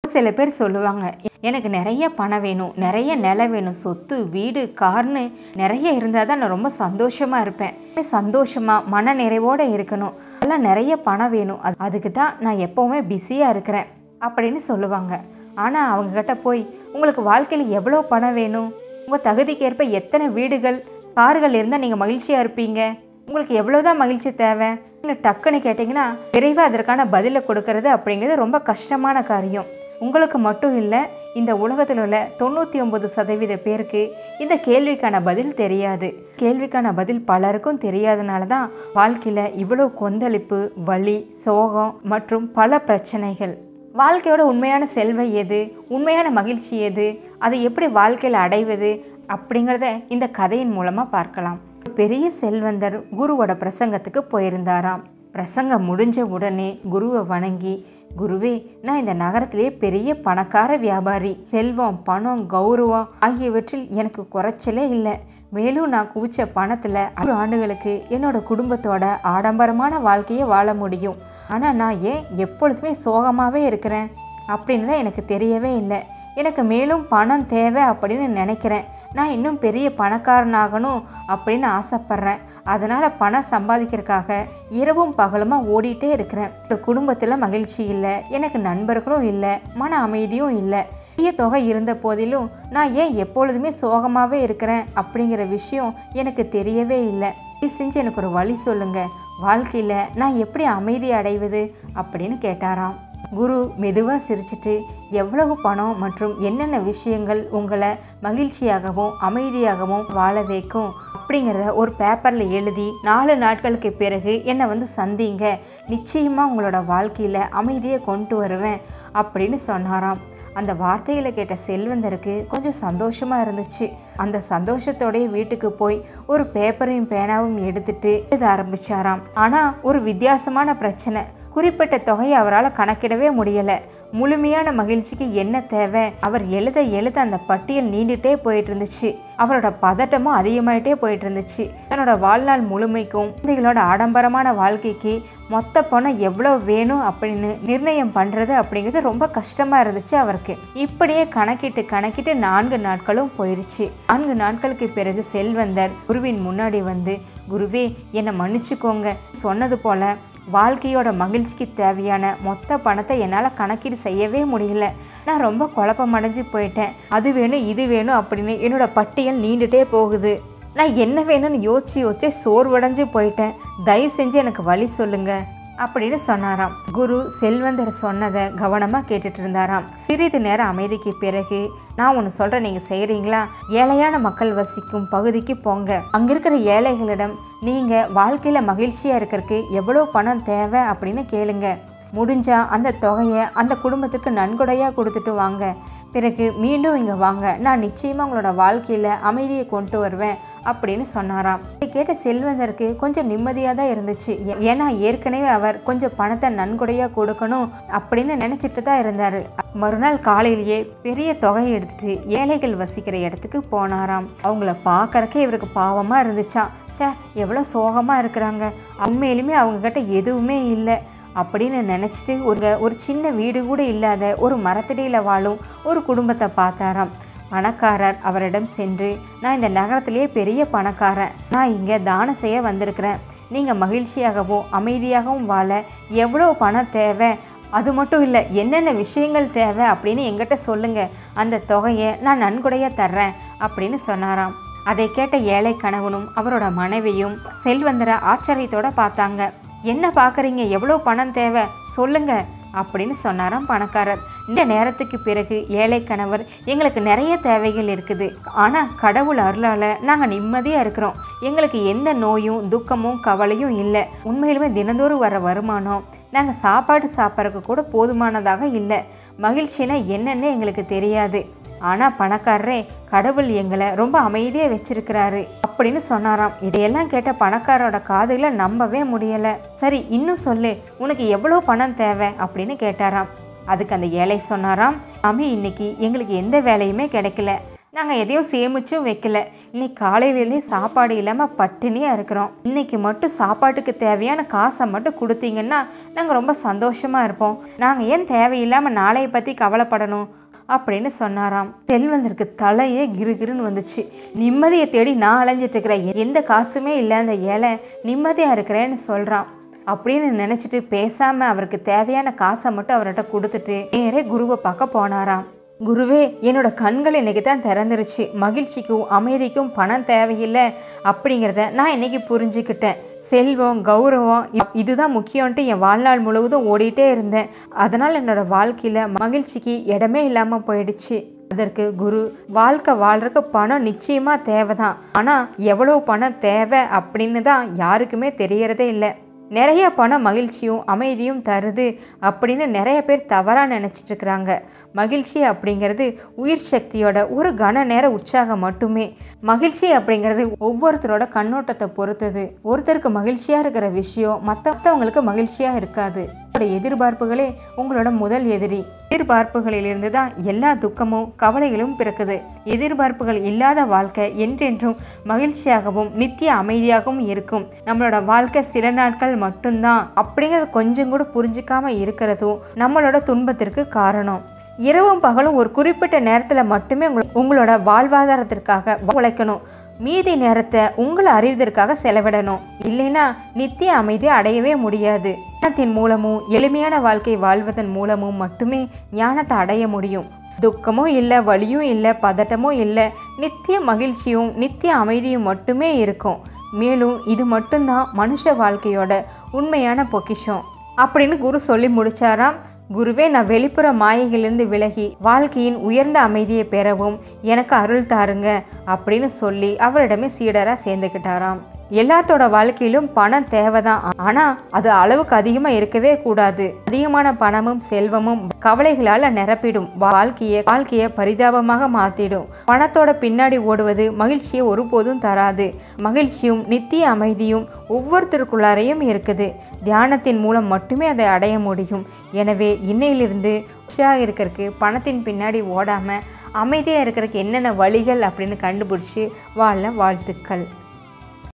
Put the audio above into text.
சில பேர் சொல்லுவாங்க எனக்கு நிறைய பணம் வேணும் நிறைய நிலம் வேணும் சொத்து வீடு கார்னு நிறைய இருந்தால் தான் நான் ரொம்ப சந்தோஷமாக இருப்பேன் சந்தோஷமாக மன நிறைவோடு இருக்கணும் அதெல்லாம் நிறைய பணம் வேணும் அது அதுக்கு தான் நான் எப்போவுமே பிஸியாக இருக்கிறேன் அப்படின்னு சொல்லுவாங்க ஆனால் அவங்கக்கிட்ட போய் உங்களுக்கு வாழ்க்கையில் எவ்வளோ பணம் வேணும் உங்கள் தகுதிக்கேற்ப எத்தனை வீடுகள் கார்கள் இருந்தால் நீங்கள் மகிழ்ச்சியாக இருப்பீங்க உங்களுக்கு எவ்வளோதான் மகிழ்ச்சி தேவை நீங்கள் டக்குன்னு கேட்டிங்கன்னா விரைவாக அதற்கான பதிலை கொடுக்கறது அப்படிங்கிறது ரொம்ப கஷ்டமான காரியம் உங்களுக்கு மட்டும் இல்லை இந்த உலகத்தில் உள்ள தொண்ணூற்றி ஒன்பது சதவீத பேருக்கு இந்த கேள்விக்கான பதில் தெரியாது கேள்விக்கான பதில் பலருக்கும் தெரியாதனால தான் வாழ்க்கையில் இவ்வளோ கொந்தளிப்பு வலி சோகம் மற்றும் பல பிரச்சனைகள் வாழ்க்கையோட உண்மையான செல்வம் எது உண்மையான மகிழ்ச்சி எது அதை எப்படி வாழ்க்கையில் அடைவது அப்படிங்கிறத இந்த கதையின் மூலமாக பார்க்கலாம் பெரிய செல்வந்தர் குருவோட பிரசங்கத்துக்கு போயிருந்தாராம் பிரசங்கம் முடிஞ்ச உடனே குருவை வணங்கி குருவே நான் இந்த நகரத்திலேயே பெரிய பணக்கார வியாபாரி செல்வம் பணம் கௌரவம் ஆகியவற்றில் எனக்கு குறைச்சலே இல்லை மேலும் நான் குவிச்ச பணத்தில் ஆறு ஆண்டுகளுக்கு என்னோட குடும்பத்தோட ஆடம்பரமான வாழ்க்கையை வாழ முடியும் ஆனால் நான் ஏன் எப்பொழுதுமே சோகமாகவே இருக்கிறேன் அப்படின்னு தான் எனக்கு தெரியவே இல்லை எனக்கு மேலும் பணம் தேவை அப்படின்னு நினைக்கிறேன் நான் இன்னும் பெரிய பணக்காரனாகணும் அப்படின்னு ஆசைப்பட்றேன் அதனால் பணம் சம்பாதிக்கிறதுக்காக இரவும் பகலுமாக ஓடிட்டே இருக்கிறேன் குடும்பத்தில் மகிழ்ச்சி இல்லை எனக்கு நண்பர்களும் இல்லை மன அமைதியும் இல்லை பெரிய தொகை இருந்த போதிலும் நான் ஏன் எப்பொழுதுமே சோகமாகவே இருக்கிறேன் அப்படிங்கிற விஷயம் எனக்கு தெரியவே இல்லை செஞ்சு எனக்கு ஒரு வழி சொல்லுங்க வாழ்க்கையில் நான் எப்படி அமைதி அடைவது அப்படின்னு கேட்டாராம் குரு மெதுவாக சிரிச்சிட்டு எவ்வளவு பணம் மற்றும் என்னென்ன விஷயங்கள் உங்களை மகிழ்ச்சியாகவும் அமைதியாகவும் வாழ வைக்கும் அப்படிங்கிறத ஒரு பேப்பரில் எழுதி நாலு நாட்களுக்கு பிறகு என்னை வந்து சந்திங்க நிச்சயமாக உங்களோட வாழ்க்கையில் அமைதியை கொண்டு வருவேன் அப்படின்னு சொன்னாராம் அந்த வார்த்தைகளை கேட்ட செல்வந்தருக்கு கொஞ்சம் சந்தோஷமாக இருந்துச்சு அந்த சந்தோஷத்தோடய வீட்டுக்கு போய் ஒரு பேப்பரையும் பேனாவும் எடுத்துட்டு எழுத ஆரம்பிச்சாராம் ஆனால் ஒரு வித்தியாசமான பிரச்சனை குறிப்பிட்ட தொகையை அவரால் கணக்கிடவே முடியலை முழுமையான மகிழ்ச்சிக்கு என்ன தேவை அவர் எழுத எழுத அந்த பட்டியல் நீண்டுட்டே போயிட்டு இருந்துச்சு அவரோட பதட்டமும் அதிகமாயிட்டே போயிட்டு இருந்துச்சு தன்னோட வாழ்நாள் முழுமைக்கும் குழந்தைகளோட ஆடம்பரமான வாழ்க்கைக்கு மொத்த பணம் எவ்வளோ வேணும் அப்படின்னு நிர்ணயம் பண்ணுறது அப்படிங்கிறது ரொம்ப கஷ்டமாக இருந்துச்சு அவருக்கு இப்படியே கணக்கிட்டு கணக்கிட்டு நான்கு நாட்களும் போயிருச்சு நான்கு நாட்களுக்கு பிறகு செல்வந்தர் குருவின் முன்னாடி வந்து குருவே என்னை மன்னிச்சுக்கோங்க சொன்னது போல வாழ்க்கையோட மகிழ்ச்சிக்கு தேவையான மொத்த பணத்தை என்னால் கணக்கீடு செய்யவே முடியல நான் ரொம்ப குழப்பமடைஞ்சு போயிட்டேன் அது வேணும் இது வேணும் அப்படின்னு என்னோட பட்டியல் நீண்டுட்டே போகுது நான் என்ன வேணும்னு யோசிச்சு யோசிச்சு சோர்வடைஞ்சு போயிட்டேன் தயவு செஞ்சு எனக்கு வழி சொல்லுங்க அப்படின்னு சொன்னாராம் குரு செல்வந்தர் சொன்னதை கவனமாக கேட்டுட்டு இருந்தாராம் சிறிது நேரம் அமைதிக்கு பிறகு நான் ஒன்று சொல்கிறேன் நீங்கள் செய்கிறீங்களா ஏழையான மக்கள் வசிக்கும் பகுதிக்கு போங்க அங்கே இருக்கிற ஏழைகளிடம் நீங்கள் வாழ்க்கையில் மகிழ்ச்சியாக இருக்கிறதுக்கு எவ்வளோ பணம் தேவை அப்படின்னு கேளுங்க முடிஞ்சா அந்த தொகையை அந்த குடும்பத்துக்கு நன்கொடையாக கொடுத்துட்டு வாங்க பிறகு மீண்டும் இங்கே வாங்க நான் நிச்சயமாக உங்களோட வாழ்க்கையில் அமைதியை கொண்டு வருவேன் அப்படின்னு சொன்னாராம் இதை கேட்ட செல்வந்தருக்கு கொஞ்சம் நிம்மதியாக தான் இருந்துச்சு ஏ- ஏன்னா ஏற்கனவே அவர் கொஞ்சம் பணத்தை நன்கொடையாக கொடுக்கணும் அப்படின்னு நினச்சிட்டு தான் இருந்தார் மறுநாள் காலையிலேயே பெரிய தொகையை எடுத்துட்டு ஏழைகள் வசிக்கிற இடத்துக்கு போனாராம் அவங்கள பார்க்கறக்கே இவருக்கு பாவமாக இருந்துச்சாம் ச்சே எவ்வளோ சோகமாக இருக்கிறாங்க உண்மையிலுமே அவங்கக்கிட்ட எதுவுமே இல்லை அப்படின்னு நினச்சிட்டு ஒரு ஒரு சின்ன வீடு கூட இல்லாத ஒரு மரத்தடியில் வாழும் ஒரு குடும்பத்தை பார்த்தாராம் பணக்காரர் அவரிடம் சென்று நான் இந்த நகரத்திலேயே பெரிய பணக்காரன் நான் இங்கே தானம் செய்ய வந்திருக்கிறேன் நீங்கள் மகிழ்ச்சியாகவும் அமைதியாகவும் வாழ எவ்வளோ பணம் தேவை அது மட்டும் இல்லை என்னென்ன விஷயங்கள் தேவை அப்படின்னு எங்கிட்ட சொல்லுங்க அந்த தொகையை நான் நன்கொடையாக தர்றேன் அப்படின்னு சொன்னாராம் அதை கேட்ட ஏழை கணவனும் அவரோட மனைவியும் செல்வந்தரை ஆச்சரியத்தோட பார்த்தாங்க என்ன பார்க்குறீங்க எவ்வளோ பணம் தேவை சொல்லுங்க அப்படின்னு சொன்னாராம் பணக்காரர் இந்த நேரத்துக்கு பிறகு ஏழை கணவர் எங்களுக்கு நிறைய தேவைகள் இருக்குது ஆனால் கடவுள் அருளால் நாங்கள் நிம்மதியாக இருக்கிறோம் எங்களுக்கு எந்த நோயும் துக்கமும் கவலையும் இல்லை உண்மையிலுமே தினந்தோறும் வர வருமானம் நாங்கள் சாப்பாடு சாப்பிட்றதுக்கு கூட போதுமானதாக இல்லை மகிழ்ச்சினா என்னன்னு எங்களுக்கு தெரியாது ஆனால் பணக்காரரே கடவுள் எங்களை ரொம்ப அமைதியாக வச்சிருக்கிறாரு அப்படின்னு சொன்னாராம் இதையெல்லாம் கேட்ட பணக்காரரோட காதுல நம்பவே முடியலை சரி இன்னும் சொல்லு உனக்கு எவ்வளோ பணம் தேவை அப்படின்னு கேட்டாராம் அதுக்கு அந்த ஏழை சொன்னாராம் அம்மி இன்னைக்கு எங்களுக்கு எந்த வேலையுமே கிடைக்கல நாங்கள் எதையும் சேமிச்சும் வைக்கல இன்னைக்கு காலையிலேருந்தே சாப்பாடு இல்லாமல் பட்டினியாக இருக்கிறோம் இன்னைக்கு மட்டும் சாப்பாட்டுக்கு தேவையான காசை மட்டும் கொடுத்தீங்கன்னா நாங்கள் ரொம்ப சந்தோஷமாக இருப்போம் நாங்கள் ஏன் தேவையில்லாமல் நாளைய பற்றி கவலைப்படணும் அப்படின்னு சொன்னாராம் செல்வந்தருக்கு தலையே கிருகிருன்னு வந்துச்சு நிம்மதியை தேடி நான் அலைஞ்சிட்டு இருக்கிறேன் எந்த காசுமே இல்லை அந்த ஏழை நிம்மதியாக இருக்கிறேன்னு சொல்கிறான் அப்படின்னு நினச்சிட்டு பேசாமல் அவருக்கு தேவையான காசை மட்டும் அவர்கிட்ட கொடுத்துட்டு நேரே குருவை பார்க்க போனாராம் குருவே என்னோட கண்கள் இன்னைக்கு தான் திறந்துருச்சு மகிழ்ச்சிக்கும் அமைதிக்கும் பணம் தேவையில்லை அப்படிங்கிறத நான் இன்னைக்கு புரிஞ்சுக்கிட்டேன் செல்வம் கௌரவம் இ- இதுதான் முக்கியம்ன்ட்டு என் வாழ்நாள் முழுவதும் ஓடிட்டே இருந்தேன் அதனால் என்னோட வாழ்க்கையில் மகிழ்ச்சிக்கு இடமே இல்லாமல் போயிடுச்சு அதற்கு குரு வாழ்க்கை வாழ்றதுக்கு பணம் நிச்சயமாக தேவை தான் ஆனால் எவ்வளோ பணம் தேவை அப்படின்னு தான் யாருக்குமே தெரியறதே இல்லை நிறைய பணம் மகிழ்ச்சியும் அமைதியும் தருது அப்படின்னு நிறைய பேர் தவறாக நினச்சிட்டு இருக்கிறாங்க மகிழ்ச்சி அப்படிங்கிறது உயிர் சக்தியோட ஒரு கன நேர உற்சாகம் மட்டுமே மகிழ்ச்சி அப்படிங்கிறது ஒவ்வொருத்தரோட கண்ணோட்டத்தை பொறுத்தது ஒருத்தருக்கு மகிழ்ச்சியாக இருக்கிற விஷயம் மற்றவங்களுக்கு மகிழ்ச்சியாக இருக்காது உங்களோட எதிர்பார்ப்புகளே உங்களோட முதல் எதிரி எதிர்பார்ப்புகளிலிருந்து தான் எல்லா துக்கமும் கவலைகளும் பிறக்குது எதிர்பார்ப்புகள் இல்லாத வாழ்க்கை என்றென்றும் மகிழ்ச்சியாகவும் நித்திய அமைதியாகவும் இருக்கும் நம்மளோட வாழ்க்கை சில நாட்கள் மட்டும்தான் அப்படிங்கிறது கொஞ்சம் கூட புரிஞ்சுக்காம இருக்கிறதும் நம்மளோட துன்பத்திற்கு காரணம் இரவும் பகலும் ஒரு குறிப்பிட்ட நேரத்தில் மட்டுமே உங்க- உங்களோட வாழ்வாதாரத்திற்காக உழைக்கணும் மீதி நேரத்தை உங்களை அறிவதற்காக செலவிடணும் இல்லைன்னா நித்திய அமைதி அடையவே முடியாது ஞானத்தின் மூலமும் எளிமையான வாழ்க்கை வாழ்வதன் மூலமும் மட்டுமே ஞானத்தை அடைய முடியும் துக்கமும் இல்லை வலியும் இல்லை பதட்டமும் இல்லை நித்திய மகிழ்ச்சியும் நித்திய அமைதியும் மட்டுமே இருக்கும் மேலும் இது மட்டும்தான் மனுஷ வாழ்க்கையோட உண்மையான பொக்கிஷம் அப்படின்னு குரு சொல்லி முடிச்சாராம் குருவே நான் வெளிப்புற மாயைகளிலிருந்து விலகி வாழ்க்கையின் உயர்ந்த அமைதியை பெறவும் எனக்கு அருள் தாருங்க அப்படின்னு சொல்லி அவரிடமே சீடராக சேர்ந்துக்கிட்டாராம் எல்லாத்தோட வாழ்க்கையிலும் பணம் தேவைதான் ஆனா அது அளவுக்கு அதிகமா இருக்கவே கூடாது அதிகமான பணமும் செல்வமும் கவலைகளால நிரப்பிடும் வாழ்க்கையை வாழ்க்கையை பரிதாபமாக மாத்திடும் பணத்தோட பின்னாடி ஓடுவது மகிழ்ச்சியை ஒருபோதும் தராது மகிழ்ச்சியும் நித்திய அமைதியும் ஒவ்வொருத்தருக்குள்ளாரையும் இருக்குது தியானத்தின் மூலம் மட்டுமே அதை அடைய முடியும் எனவே இன்னையிலிருந்து உற்சாக இருக்கிறதுக்கு பணத்தின் பின்னாடி ஓடாம அமைதியாக இருக்கிறதுக்கு என்னென்ன வழிகள் அப்படின்னு கண்டுபிடிச்சி வாழ வாழ்த்துக்கள்